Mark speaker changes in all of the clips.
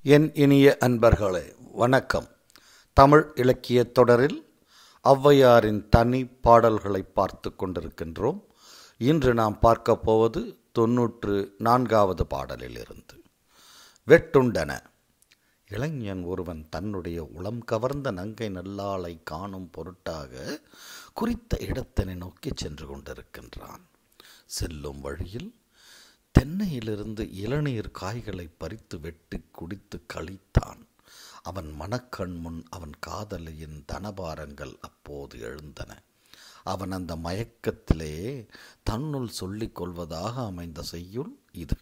Speaker 1: என் இனிய அன்பர்களே வணக்கம் தமிழ் இலக்கியத் தொடரில் ஔவையாரின் தனி பாடல்களை பார்த்து கொண்டிருக்கின்றோம் இன்று நாம் பார்க்க போவது தொன்னூற்று நான்காவது பாடலிலிருந்து வெட்டுண்டன இளைஞன் ஒருவன் தன்னுடைய உளம் கவர்ந்த நங்கை நல்லாளை காணும் பொருட்டாக குறித்த இடத்தினை நோக்கி சென்று கொண்டிருக்கின்றான் செல்லும் வழியில் தென்னையிலிருந்து இளநீர் காய்களை பறித்து வெட்டி குடித்து கழித்தான் அவன் மனக்கண் முன் அவன் காதலியின் தனபாரங்கள் அப்போது எழுந்தன அவன் அந்த மயக்கத்திலே தன்னுள் சொல்லிக் கொள்வதாக அமைந்த செய்யுள் இது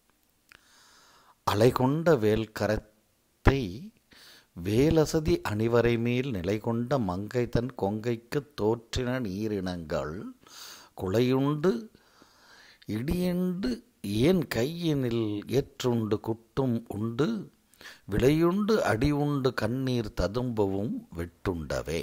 Speaker 1: அலைகொண்ட வேல் கரத்தை வேலசதி அணிவரை மேல் நிலை கொண்ட மங்கை தன் கொங்கைக்கு தோற்றின நீரினங்கள் குலையுண்டு இடியண்டு ஏன் கையினில் ஏற்றுண்டு குட்டும் உண்டு விளையுண்டு அடி உண்டு கண்ணீர் ததும்பவும் வெட்டுண்டவே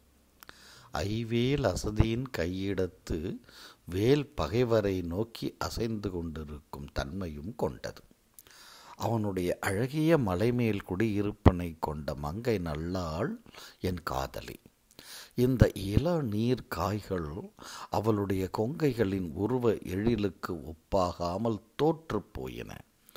Speaker 1: ஐவேல் அசதியின் கையிடத்து வேல் பகைவரை நோக்கி அசைந்து கொண்டிருக்கும் தன்மையும் கொண்டது அவனுடைய அழகிய மலைமேல் குடியிருப்பனை கொண்ட மங்கை நல்லாள் என் காதலி இந்த இள நீர் காய்கள் அவளுடைய கொங்கைகளின் உருவ எழிலுக்கு ஒப்பாகாமல் தோற்று போயின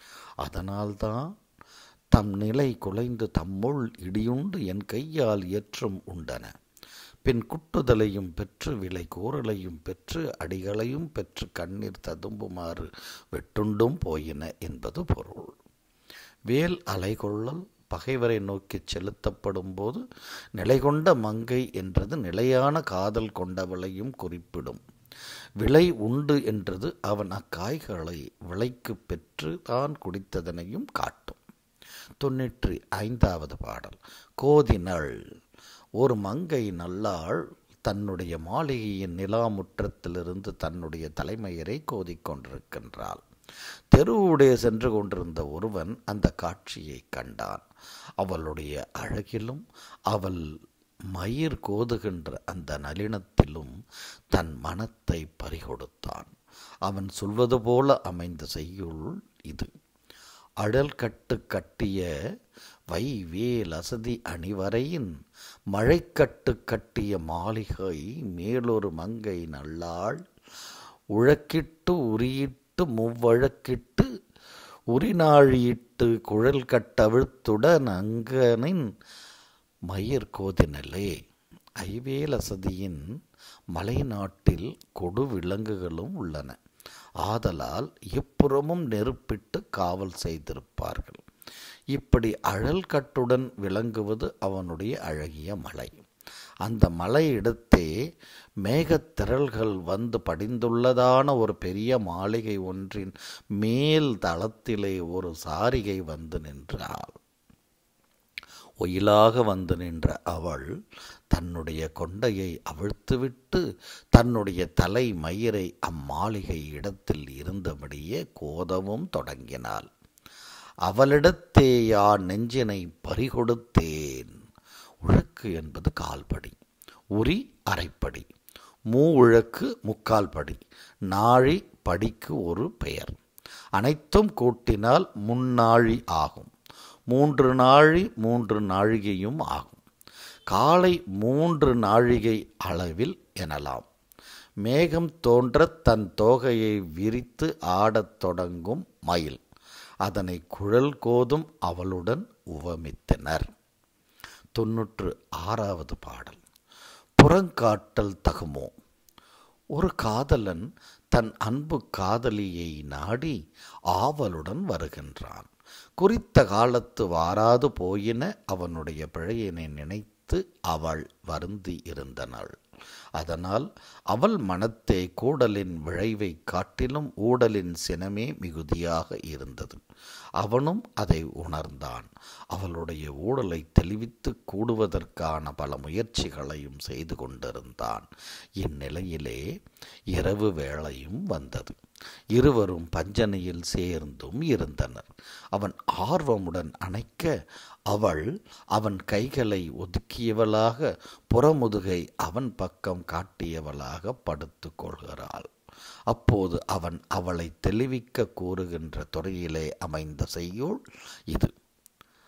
Speaker 1: அதனால்தான் தம் நிலை குலைந்து தம்முள் இடியுண்டு என் கையால் ஏற்றும் உண்டன பின் குட்டுதலையும் பெற்று விலை கோரலையும் பெற்று அடிகளையும் பெற்று கண்ணீர் ததும்புமாறு வெட்டுண்டும் போயின என்பது பொருள் வேல் அலைகொள்ளல் பகைவரை நோக்கி செலுத்தப்படும் போது நிலை கொண்ட மங்கை என்றது நிலையான காதல் கொண்டவளையும் குறிப்பிடும் விலை உண்டு என்றது அவன் அக்காய்களை விலைக்கு பெற்று தான் குடித்ததனையும் காட்டும் தொன்னூற்றி ஐந்தாவது பாடல் கோதினள் ஒரு மங்கை நல்லாள் தன்னுடைய மாளிகையின் நிலாமுற்றத்திலிருந்து தன்னுடைய தலைமையரை கோதிக்கொண்டிருக்கின்றாள் தெருவுடைய சென்று கொண்டிருந்த ஒருவன் அந்த காட்சியை கண்டான் அவளுடைய அழகிலும் அவள் மயிர் கோதுகின்ற அந்த நளினத்திலும் தன் மனத்தை பறிகொடுத்தான் அவன் சொல்வது போல அமைந்த செய்யுள் இது அழல் கட்டு கட்டிய வைவேல் அசதி அணிவரையின் மழைக்கட்டு கட்டிய மாளிகை மேலொரு மங்கை நல்லாள் உழக்கிட்டு உரியிட்டு முவ்வழக்கிட்டு உரிநாழியிட்டு குழல் கட்டவிழ்த்துடன் அங்கனின் மயிர் கோதினலே ஐவேலசதியின் மலைநாட்டில் கொடு விலங்குகளும் உள்ளன ஆதலால் எப்புறமும் நெருப்பிட்டு காவல் செய்திருப்பார்கள் இப்படி அழல் கட்டுடன் விளங்குவது அவனுடைய அழகிய மலை அந்த மலையிடத்தே மேகத்திரள்கள் வந்து படிந்துள்ளதான ஒரு பெரிய மாளிகை ஒன்றின் மேல் தளத்திலே ஒரு சாரிகை வந்து நின்றாள் ஒயிலாக வந்து நின்ற அவள் தன்னுடைய கொண்டையை அவிழ்த்துவிட்டு தன்னுடைய தலை மயிரை அம்மாளிகை இடத்தில் இருந்தபடியே கோதவும் தொடங்கினாள் அவளிடத்தே யான் நெஞ்சினை பறிகொடுத்தேன் உழக்கு என்பது கால்படி உரி அரைப்படி மூ உழக்கு முக்கால் படி நாழி படிக்கு ஒரு பெயர் அனைத்தும் கூட்டினால் முன்னாழி ஆகும் மூன்று நாழி மூன்று நாழிகையும் ஆகும் காலை மூன்று நாழிகை அளவில் எனலாம் மேகம் தோன்ற தன் தோகையை விரித்து ஆடத் தொடங்கும் மயில் அதனை குழல் கோதும் அவளுடன் உவமித்தனர் தொன்னூற்று ஆறாவது பாடல் புறங்காட்டல் தகுமோ ஒரு காதலன் தன் அன்பு காதலியை நாடி ஆவலுடன் வருகின்றான் குறித்த காலத்து வாராது போயின அவனுடைய பிழையினை நினைத்து அவள் வருந்தி இருந்தனள் அதனால் அவள் மனத்தே கூடலின் விளைவை காட்டிலும் ஊடலின் சினமே மிகுதியாக இருந்தது அவனும் அதை உணர்ந்தான் அவளுடைய ஊடலை தெளிவித்து கூடுவதற்கான பல முயற்சிகளையும் செய்து கொண்டிருந்தான் இந்நிலையிலே இரவு வேளையும் வந்தது இருவரும் பஞ்சனையில் சேர்ந்தும் இருந்தனர் அவன் ஆர்வமுடன் அணைக்க அவள் அவன் கைகளை ஒதுக்கியவளாக புறமுதுகை அவன் பக்கம் காட்டியவளாக படுத்து கொள்கிறாள் அப்போது அவன் அவளை தெளிவிக்க கூறுகின்ற துறையிலே அமைந்த செய்யுள் இது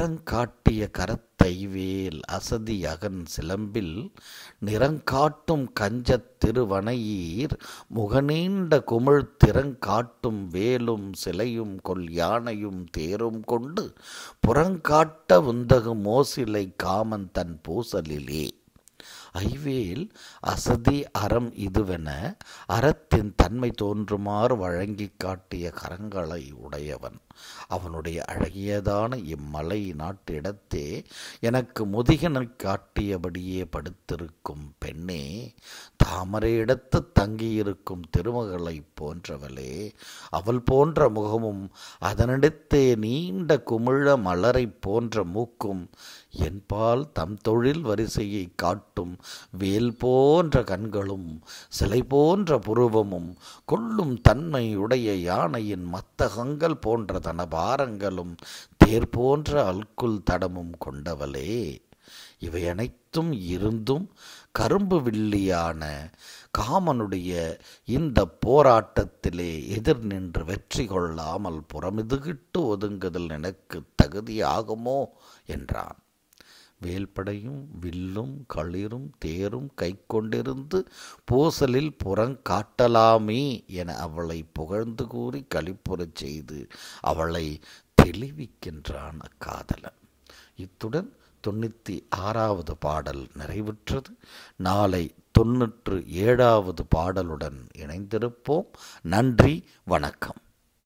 Speaker 1: புறங்காட்டிய கரத்தைவேல் அசதி அகன் சிலம்பில் நிறங்காட்டும் கஞ்சத் திருவனையீர் முகநீண்ட குமிழ் திறங்காட்டும் வேலும் சிலையும் கொல் யானையும் தேரும் கொண்டு புறங்காட்ட உந்தகு மோசிலை காமன் தன் பூசலிலே ஐவேல் அசதி அறம் இதுவென அறத்தின் தன்மை தோன்றுமாறு வழங்கி காட்டிய கரங்களை உடையவன் அவனுடைய அழகியதான இம்மலை நாட்டிடத்தே எனக்கு முதிகனைக் காட்டியபடியே படுத்திருக்கும் பெண்ணே தாமரையிடத்து தங்கியிருக்கும் திருமகளைப் போன்றவளே அவள் போன்ற முகமும் அதனிடத்தே நீண்ட குமிழ மலரைப் போன்ற மூக்கும் என்பால் தம் தொழில் வரிசையை காட்டும் வேல் போன்ற கண்களும் சிலை போன்ற புருவமும் கொள்ளும் தன்மையுடைய யானையின் மத்தகங்கள் போன்ற தனபாரங்களும் தேர் போன்ற அல்குல் தடமும் கொண்டவளே இவை அனைத்தும் இருந்தும் கரும்பு வில்லியான காமனுடைய இந்த போராட்டத்திலே எதிர் நின்று வெற்றி கொள்ளாமல் புறமிதுகிட்டு ஒதுங்குதல் எனக்கு தகுதியாகுமோ என்றான் வேல்படையும் வில்லும் களிரும் தேரும் கை கொண்டிருந்து பூசலில் புறங்காட்டலாமே என அவளை புகழ்ந்து கூறி களிப்புறச் செய்து அவளை தெளிவிக்கின்றான் அக்காதலன் இத்துடன் தொண்ணூற்றி ஆறாவது பாடல் நிறைவுற்றது நாளை தொன்னூற்று ஏழாவது பாடலுடன் இணைந்திருப்போம் நன்றி வணக்கம்